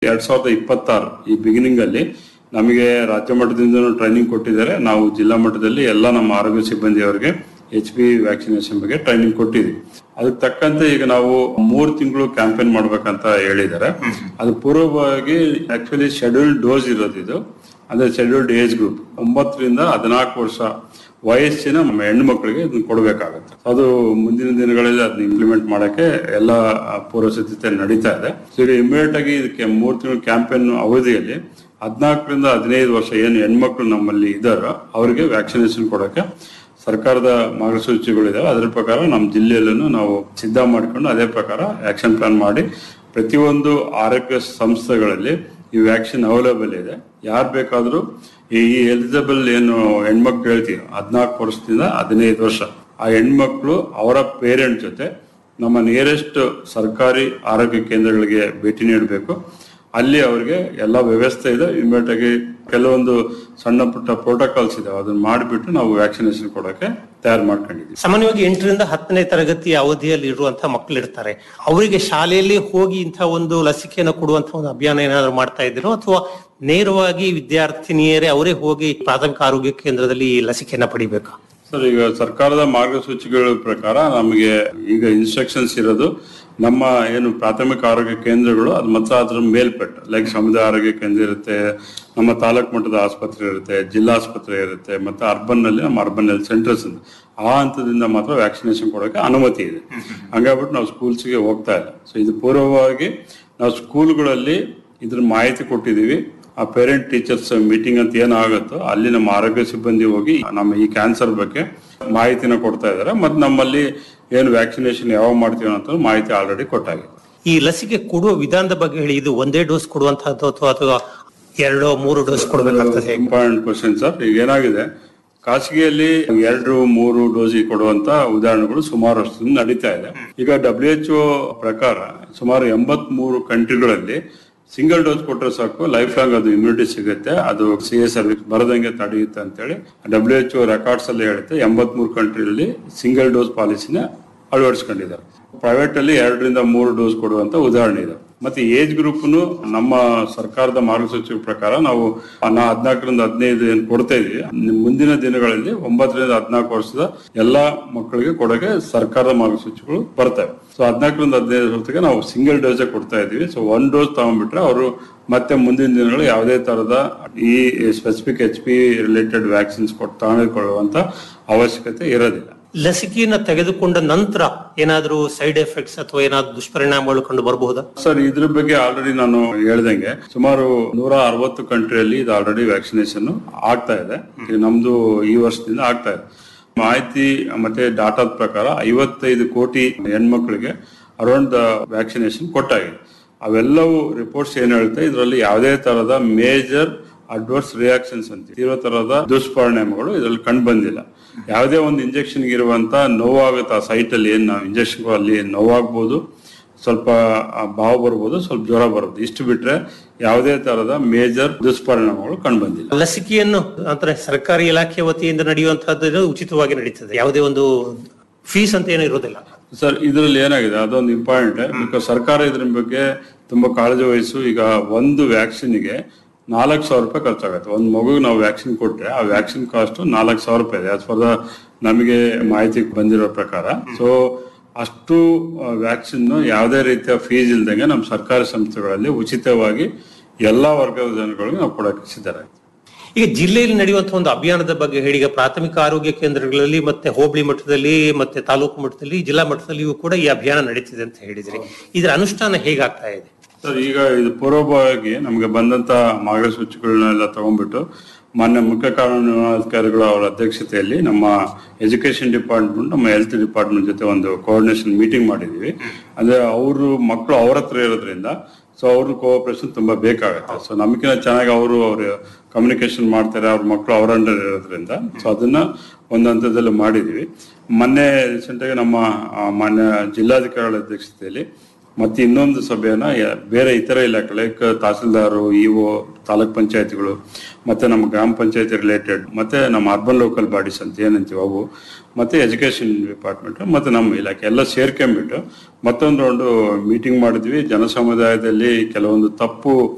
ಎರಡ್ ಸಾವಿರದ ಇಪ್ಪತ್ತಾರು ಈ ಬಿಗಿನಿಂಗ್ ಅಲ್ಲಿ ನಮಗೆ ರಾಜ್ಯ ಮಟ್ಟದಿಂದ ಟ್ರೈನಿಂಗ್ ಕೊಟ್ಟಿದ್ದಾರೆ ನಾವು ಜಿಲ್ಲಾ ಮಟ್ಟದಲ್ಲಿ ಎಲ್ಲ ನಮ್ಮ ಆರೋಗ್ಯ ಸಿಬ್ಬಂದಿಯವರಿಗೆ ಎಚ್ ಪಿ ವ್ಯಾಕ್ಸಿನೇಷನ್ ಬಗ್ಗೆ ಟ್ರೈನಿಂಗ್ ಕೊಟ್ಟಿದ್ವಿ ಅದಕ್ಕೆ ತಕ್ಕಂತೆ ಈಗ ನಾವು ಮೂರ್ ತಿಂಗಳು ಕ್ಯಾಂಪೇನ್ ಮಾಡ್ಬೇಕಂತ ಹೇಳಿದ್ದಾರೆ ಅದು ಪೂರ್ವವಾಗಿ ಆಕ್ಚುಲಿ ಶೆಡ್ಯೂಲ್ಡ್ ಡೋಸ್ ಇರೋದು ಇದು ಅಂದ್ರೆ ಶೆಡ್ಯೂಲ್ಡ್ ಏಜ್ ಗ್ರೂಪ್ ಒಂಬತ್ತರಿಂದ ಹದಿನಾಲ್ಕು ವರ್ಷ ವಯಸ್ಸಿನ ನಮ್ಮ ಹೆಣ್ಣು ಮಕ್ಕಳಿಗೆ ಇದನ್ನ ಕೊಡಬೇಕಾಗತ್ತೆ ಅದು ಮುಂದಿನ ದಿನಗಳಲ್ಲಿ ಅದನ್ನ ಇಂಪ್ಲಿಮೆಂಟ್ ಮಾಡಕ್ಕೆ ಎಲ್ಲ ಪೂರ್ವ ಸಿದ್ಧತೆ ನಡೀತಾ ಇದೆ ಸೊ ಈಗ ಇಮಿಡಿಯೇಟ್ ಆಗಿ ಇದಕ್ಕೆ ಮೂರು ತಿಂಗಳ ಕ್ಯಾಂಪೇನ್ ಅವಧಿಯಲ್ಲಿ ಹದಿನಾಲ್ಕರಿಂದ ಹದಿನೈದು ವರ್ಷ ಏನು ಹೆಣ್ಮಕ್ಳು ನಮ್ಮಲ್ಲಿ ಇದ್ದಾರೋ ಅವರಿಗೆ ವ್ಯಾಕ್ಸಿನೇಷನ್ ಕೊಡಕ್ಕೆ ಸರ್ಕಾರದ ಮಾರ್ಗಸೂಚಿಗಳಿದಾವೆ ಅದರ ಪ್ರಕಾರ ನಮ್ಮ ಜಿಲ್ಲೆಯಲ್ಲೂ ನಾವು ಸಿದ್ಧ ಮಾಡಿಕೊಂಡು ಅದೇ ಪ್ರಕಾರ ಆಕ್ಷನ್ ಪ್ಲಾನ್ ಮಾಡಿ ಪ್ರತಿಯೊಂದು ಆರೋಗ್ಯ ಸಂಸ್ಥೆಗಳಲ್ಲಿ ಈ ವ್ಯಾಕ್ಸಿನ್ ಅವೈಲೇಬಲ್ ಇದೆ ಯಾರು ಬೇಕಾದರೂ ಈ ಎಲಿಜಿಬಲ್ ಏನು ಹೆಣ್ಮಕ್ಳು ಹೇಳ್ತೀವಿ ಹದಿನಾಲ್ಕು ವರ್ಷದಿಂದ ಹದಿನೈದು ವರ್ಷ ಆ ಹೆಣ್ಮಕ್ಳು ಅವರ ಪೇರೆಂಟ್ ಜೊತೆ ನಮ್ಮ ನಿಯರೆಸ್ಟ್ ಸರ್ಕಾರಿ ಆರೋಗ್ಯ ಕೇಂದ್ರಗಳಿಗೆ ಭೇಟಿ ನೀಡಬೇಕು ಅಲ್ಲಿ ಅವರಿಗೆ ಎಲ್ಲ ವ್ಯವಸ್ಥೆ ಇದೆ ಇಮಿಡಿಯೇಟ್ ಆಗಿ ಕೆಲವೊಂದು ಸಣ್ಣ ಪುಟ್ಟ ಪ್ರೋಟೋಕಾಲ್ಸ್ ಇದೆ ಅದನ್ನ ಮಾಡಿಬಿಟ್ಟು ನಾವು ವ್ಯಾಕ್ಸಿನೇಷನ್ ಕೊಡೋಕೆ ತಯಾರು ಮಾಡ್ಕೊಂಡಿದ್ದೀವಿ ಸಾಮಾನ್ಯವಾಗಿ ಎಂಟರಿಂದ ಹತ್ತನೇ ತರಗತಿ ಅವಧಿಯಲ್ಲಿ ಇರುವಂತಹ ಮಕ್ಕಳು ಇರ್ತಾರೆ ಅವರಿಗೆ ಶಾಲೆಯಲ್ಲಿ ಹೋಗಿ ಇಂತಹ ಒಂದು ಲಸಿಕೆಯನ್ನು ಕೊಡುವಂತಹ ಒಂದು ಅಭಿಯಾನ ಏನಾದ್ರು ಮಾಡ್ತಾ ಇದ್ದೀರೋ ಅಥವಾ ನೇರವಾಗಿ ವಿದ್ಯಾರ್ಥಿನಿಯರೇ ಅವರೇ ಹೋಗಿ ಪ್ರಾಥಮಿಕ ಆರೋಗ್ಯ ಕೇಂದ್ರದಲ್ಲಿ ಈ ಲಸಿಕೆಯನ್ನ ಪಡಿಬೇಕಾ ಸರ್ ಈಗ ಸರ್ಕಾರದ ಮಾರ್ಗಸೂಚಿಗಳ ಪ್ರಕಾರ ನಮಗೆ ಈಗ ಇನ್ಸ್ಟ್ರಕ್ಷನ್ಸ್ ಇರೋದು ನಮ್ಮ ಏನು ಪ್ರಾಥಮಿಕ ಆರೋಗ್ಯ ಕೇಂದ್ರಗಳು ಅದು ಮತ್ತೆ ಅದ್ರ ಮೇಲ್ಪಟ್ಟು ಲೈಕ್ ಸಮುದಾಯ ಆರೋಗ್ಯ ಕೇಂದ್ರ ಇರುತ್ತೆ ನಮ್ಮ ತಾಲೂಕು ಮಟ್ಟದ ಆಸ್ಪತ್ರೆ ಇರುತ್ತೆ ಜಿಲ್ಲಾ ಆಸ್ಪತ್ರೆ ಇರುತ್ತೆ ಮತ್ತೆ ಅರ್ಬನ್ ನಲ್ಲಿ ನಮ್ಮ ಅರ್ಬನ್ ಹೆಲ್ತ್ ಸೆಂಟರ್ಸ್ ಆ ಹಂತದಿಂದ ಮಾತ್ರ ವ್ಯಾಕ್ಸಿನೇಷನ್ ಕೊಡೋಕೆ ಅನುಮತಿ ಇದೆ ಹಂಗಾಗ್ಬಿಟ್ಟು ನಾವು ಸ್ಕೂಲ್ಸ್ಗೆ ಹೋಗ್ತಾ ಇಲ್ಲ ಸೊ ಇದು ಪೂರ್ವವಾಗಿ ನಾವು ಸ್ಕೂಲ್ಗಳಲ್ಲಿ ಇದ್ರ ಮಾಹಿತಿ ಕೊಟ್ಟಿದ್ದೀವಿ ಆ ಪೇರೆಂಟ್ ಟೀಚರ್ಸ್ ಮೀಟಿಂಗ್ ಅಂತ ಏನಾಗುತ್ತೋ ಅಲ್ಲಿ ನಮ್ಮ ಆರೋಗ್ಯ ಸಿಬ್ಬಂದಿ ಹೋಗಿ ನಮ್ಮ ಈ ಕ್ಯಾನ್ಸರ್ ಬಗ್ಗೆ ಮಾಹಿತಿನ ಕೊಡ್ತಾ ಇದ್ದಾರೆ ಮತ್ತೆ ನಮ್ಮಲ್ಲಿ ಏನು ವ್ಯಾಕ್ಸಿನೇಷನ್ ಯಾವಾಗ ಮಾಡ್ತೀವಿ ಅಂತ ಮಾಹಿತಿ ಆಲ್ರೆಡಿ ಕೊಟ್ಟಾಗಿದೆ ಈ ಲಸಿಕೆ ಕೊಡುವ ವಿಧಾನದ ಬಗ್ಗೆ ಹೇಳಿ ಇದು ಒಂದೇ ಡೋಸ್ ಕೊಡುವಂತಹದ್ದು ಅಥವಾ ಅಥವಾ ಎರಡೋ ಮೂರು ಡೋಸ್ ಕೊಡಬೇಕಾಗ್ತದೆ ಹೇಗೆ? ಇಂಪಾರ್ಟೆಂಟ್ ಕ್ವಶನ್ ಸರ್ ಈಗ ಏನಾಗಿದೆ ಖಾಸಗಿಯಲ್ಲಿ ಎರಡು ಮೂರು ಡೋಸ್ ಕೊಡುವಂತ ಉದಾಹರಣೆಗಳು ಸುಮಾರು ವರ್ಷದಿಂದ ನಡೀತಾ ಇದೆ ಈಗ ಡಬ್ಲ್ಯೂ ಎಚ್ ಪ್ರಕಾರ ಸುಮಾರು ಎಂಬತ್ ಮೂರು ಕಂಟ್ರಿಗಳಲ್ಲಿ ಸಿಂಗಲ್ ಡೋಸ್ ಕೊಟ್ಟರೆ ಸಾಕು ಲೈಫ್ ಲಾಂಗ್ ಅದು ಇಮ್ಯುನಿಟಿ ಸಿಗುತ್ತೆ ಅದು ಸಿ ಎಸ್ ಸರ್ವಿಸ್ ಬರದಂಗೆ ತಡೆಯುತ್ತೆ ಅಂತೇಳಿ ಡಬ್ಲ್ಯೂ ಎಚ್ ರೆಕಾರ್ಡ್ಸ್ ಅಲ್ಲಿ ಹೇಳುತ್ತೆ ಎಂಬತ್ ಮೂರು ಕಂಟ್ರಿಯಲ್ಲಿ ಸಿಂಗಲ್ ಡೋಸ್ ಪಾಲಿಸಿನ ಅಳವಡಿಸ್ಕೊಂಡಿದ್ದಾರೆ ಪ್ರೈವೇಟ್ ಅಲ್ಲಿ ಎರಡರಿಂದ ಮೂರು ಡೋಸ್ ಕೊಡುವಂತ ಉದಾಹರಣೆ ಇದೆ ಮತ್ತೆ ಏಜ್ ಗ್ರೂಪ್ ನಮ್ಮ ಸರ್ಕಾರದ ಮಾರ್ಗಸೂಚಿ ಪ್ರಕಾರ ನಾವು ನಾ ಹದಿನಾಲ್ಕರಿಂದ ಹದಿನೈದು ಏನ್ ಕೊಡ್ತಾ ಇದೀವಿ ಮುಂದಿನ ದಿನಗಳಲ್ಲಿ ಒಂಬತ್ತರಿಂದ ಹದಿನಾಲ್ಕು ವರ್ಷದ ಎಲ್ಲಾ ಮಕ್ಕಳಿಗೆ ಕೊಡೋಕೆ ಸರ್ಕಾರದ ಮಾರ್ಗಸೂಚಿಗಳು ಬರ್ತವೆ ಸೊ ಹದಿನಾಲ್ಕರಿಂದ ಹದಿನೈದು ವರ್ಷಕ್ಕೆ ನಾವು ಸಿಂಗಲ್ ಡೋಸೇ ಕೊಡ್ತಾ ಇದೀವಿ ಸೊ ಒನ್ ಡೋಸ್ ತಗೊಂಡ್ಬಿಟ್ರೆ ಅವರು ಮತ್ತೆ ಮುಂದಿನ ದಿನಗಳು ಯಾವುದೇ ತರದ ಈ specific H P related vaccines ಕೊಟ್ಟು ತಗೊಂಡುಕೊಳ್ಳುವಂತ ಅವಶ್ಯಕತೆ ಇರೋದಿಲ್ಲ ಲಸಿಕೆಯನ್ನ ತೆಗೆದುಕೊಂಡ ನಂತರ ಏನಾದ್ರೂ ಸೈಡ್ ಎಫೆಕ್ಟ್ಸ್ ಅಥವಾ ಏನಾದ್ರೂ ದುಷ್ಪರಿಣಾಮಗಳು ಕಂಡು ಬರಬಹುದಾ ಸರ್ ಇದ್ರ ಬಗ್ಗೆ ಆಲ್ರೆಡಿ ನಾನು ಹೇಳ್ದಂಗೆ ಸುಮಾರು ನೂರ ಅರವತ್ತು ಕಂಟ್ರಿಯಲ್ಲಿ ಇದು ಆಲ್ರೆಡಿ ವ್ಯಾಕ್ಸಿನೇಷನ್ ಆಗ್ತಾ ಇದೆ ಈಗ ನಮ್ದು ಈ ವರ್ಷದಿಂದ ಆಗ್ತಾ ಇದೆ ಮಾಹಿತಿ ಮತ್ತೆ ಡಾಟಾದ ಪ್ರಕಾರ ಐವತ್ತೈದು ಕೋಟಿ ಹೆಣ್ಮಕ್ಳಿಗೆ ಅರೌಂಡ್ ವ್ಯಾಕ್ಸಿನೇಷನ್ ಕೊಟ್ಟಾಗಿದೆ ಅವೆಲ್ಲವೂ ರಿಪೋರ್ಟ್ಸ್ ಏನ್ ಹೇಳುತ್ತೆ ಇದರಲ್ಲಿ ಯಾವುದೇ ತರದ ಮೇಜರ್ ಅಡ್ವರ್ಸ್ ರಿಯಾಕ್ಷನ್ಸ್ ಅಂತ ಇರೋ ತರದ ದುಷ್ಪರಿಣಾಮಗಳು ಇದರಲ್ಲಿ ಕಂಡು ಬಂದಿಲ್ಲ ಯಾವುದೇ ಒಂದು ಇಂಜೆಕ್ಷನ್ ಇರುವಂತ ನೋವಾಗುತ್ತೆ ಆ ಸೈಟ್ ಅಲ್ಲಿ ಏನ್ ನಾವು ಇಂಜೆಕ್ಷನ್ ಅಲ್ಲಿ ನೋವಾಗ್ಬೋದು ಸ್ವಲ್ಪ ಆ, ಬಾವು ಬರ್ಬೋದು ಸ್ವಲ್ಪ ಜ್ವರ ಬರ್ಬೋದು ಇಷ್ಟು ಬಿಟ್ರೆ ಯಾವುದೇ ತರದ ಮೇಜರ್ ದುಷ್ಪರಿಣಾಮಗಳು ಕಂಡು ಬಂದಿಲ್ಲ ಲಸಿಕೆಯನ್ನು ಅಂದ್ರೆ ಸರ್ಕಾರಿ ಇಲಾಖೆ ವತಿಯಿಂದ ನಡೆಯುವಂತಹದ್ದು ಉಚಿತವಾಗಿ ನಡೀತದೆ ಯಾವುದೇ ಒಂದು ಫೀಸ್ ಅಂತ ಏನೂ ಇರೋದಿಲ್ಲ ಸರ್ ಇದರಲ್ಲಿ ಏನಾಗಿದೆ ಅದೊಂದು ಇಂಪಾರ್ಟೆಂಟ್ ಬಿಕಾಸ್ ಸರ್ಕಾರ ಇದ್ರ ಬಗ್ಗೆ ತುಂಬಾ ಕಾಳಜಿ ವಹಿಸು ಈಗ ಒಂದು ವ್ಯಾಕ್ಸಿನ್ಗೆ ನಾಲ್ಕು ಸಾವಿರ ರೂಪಾಯಿ ಖರ್ಚಾಗುತ್ತೆ ಒಂದು ಮಗುಗೆ ನಾವು ವ್ಯಾಕ್ಸಿನ್ ಕೊಟ್ರೆ ಆ ವ್ಯಾಕ್ಸಿನ್ ಕಾಸ್ಟ್ ನಾಲ್ಕು ಸಾವಿರ ರೂಪಾಯಿ ಇದೆ ಆಸ್ ಫಾರ್ ದ ನಮಗೆ ಮಾಹಿತಿ ಬಂದಿರೋ ಪ್ರಕಾರ ಸೊ ಅಷ್ಟು ವ್ಯಾಕ್ಸಿನ್ ಯಾವುದೇ ರೀತಿಯ ಫೀಸ್ ಇಲ್ದಂಗೆ ನಮ್ಮ ಸರ್ಕಾರಿ ಸಂಸ್ಥೆಗಳಲ್ಲಿ ಉಚಿತವಾಗಿ ಎಲ್ಲಾ ವರ್ಗದ ಜನಗಳಿಗೆ ನಾವು ಕೊಡಕ್ಕೆ ಸಿದ್ಧರಾಗಿದ್ದೀವಿ ಈಗ ಜಿಲ್ಲೆಯಲ್ಲಿ ನಡೆಯುವಂತಹ ಒಂದು ಅಭಿಯಾನದ ಬಗ್ಗೆ ಹೇಳಿ ಈಗ ಪ್ರಾಥಮಿಕ ಆರೋಗ್ಯ ಕೇಂದ್ರಗಳಲ್ಲಿ ಮತ್ತೆ ಹೋಬಳಿ ಮಟ್ಟದಲ್ಲಿ ಮತ್ತೆ ತಾಲೂಕು ಮಟ್ಟದಲ್ಲಿ ಜಿಲ್ಲಾ ಮಟ್ಟದಲ್ಲಿಯೂ ಕೂಡ ಈ ಅಭಿಯಾನ ನಡೀತಿದೆ ಅಂತ ಹೇಳಿದ್ರಿ ಇದರ ಅನುಷ್ಠಾನ ಹೇಗಾಗ್ತಾ ಇದೆ ಸರ್ ಈಗ ಇದು ಪೂರ್ವಭಾವಿ ನಮಗೆ ಬಂದಂತ ಮಾರ್ಗಸೂಚಿಗಳನ್ನೆಲ್ಲ ತಗೊಂಡ್ಬಿಟ್ಟು ಮಾನ್ಯ ಮುಖ್ಯ ಕಾನೂನಾಧಿಕಾರಿಗಳು ಅವರ ಅಧ್ಯಕ್ಷತೆಯಲ್ಲಿ ನಮ್ಮ ಎಜುಕೇಶನ್ ಡಿಪಾರ್ಟ್ಮೆಂಟ್ ನಮ್ಮ ಹೆಲ್ತ್ ಡಿಪಾರ್ಟ್ಮೆಂಟ್ ಜೊತೆ ಒಂದು ಕೋಆರ್ಡಿನೇಷನ್ ಮೀಟಿಂಗ್ ಮಾಡಿದೀವಿ ಅಂದ್ರೆ ಅವರು ಮಕ್ಕಳು ಅವ್ರ ಹತ್ರ ಇರೋದ್ರಿಂದ ಸೊ ಅವ್ರ ಕೋಆಪರೇಷನ್ ತುಂಬಾ ಬೇಕಾಗುತ್ತೆ ಸೊ ನಮಗಿನ ಚೆನ್ನಾಗಿ ಅವರು ಅವ್ರ ಕಮ್ಯುನಿಕೇಶನ್ ಮಾಡ್ತಾರೆ ಅವ್ರ ಮಕ್ಕಳು ಅವ್ರ ಅಂಡರ್ ಇರೋದ್ರಿಂದ ಸೊ ಅದನ್ನ ಒಂದು ಹಂತದಲ್ಲಿ ಮಾಡಿದೀವಿ ಮೊನ್ನೆ ರೀಸೆಂಟ್ ಆಗಿ ನಮ್ಮ ಆ, ಮಾನ್ಯ ಜಿಲ್ಲಾಧಿಕಾರಿಗಳ ಅಧ್ಯಕ್ಷತೆಯಲ್ಲಿ ಮತ್ತೆ ಇನ್ನೊಂದು ಸಭೆಯನ್ನ ಯ- ಬೇರೆ ಇತರ ಇಲಾಖೆ ಲೈಕ್ ತಹಸೀಲ್ದಾರು ಇಒ ತಾಲೂಕ್ ಪಂಚಾಯತಿಗಳು ಮತ್ತೆ ನಮ್ಮ ಗ್ರಾಮ ಪಂಚಾಯತಿ ರಿಲೇಟೆಡ್ ಮತ್ತೆ ನಮ್ಮ ಅರ್ಬನ್ ಲೋಕಲ್ ಬಾಡೀಸ್ ಅಂತ ಏನಂತೀವಿ ಅವು ಮತ್ತೆ ಎಜುಕೇಶನ್ ಡಿಪಾರ್ಟ್ಮೆಂಟ್ ಮತ್ತೆ ನಮ್ಮ ಇಲಾಖೆ ಎಲ್ಲ ಸೇರ್ಕೊಂಡ್ಬಿಟ್ಟು ಮತ್ತೊಂದು ರೌಂಡು ಮೀಟಿಂಗ್ ಮಾಡಿದ್ವಿ ಜನ ಸಮುದಾಯದಲ್ಲಿ ಕೆಲವೊಂದು ತಪ್ಪು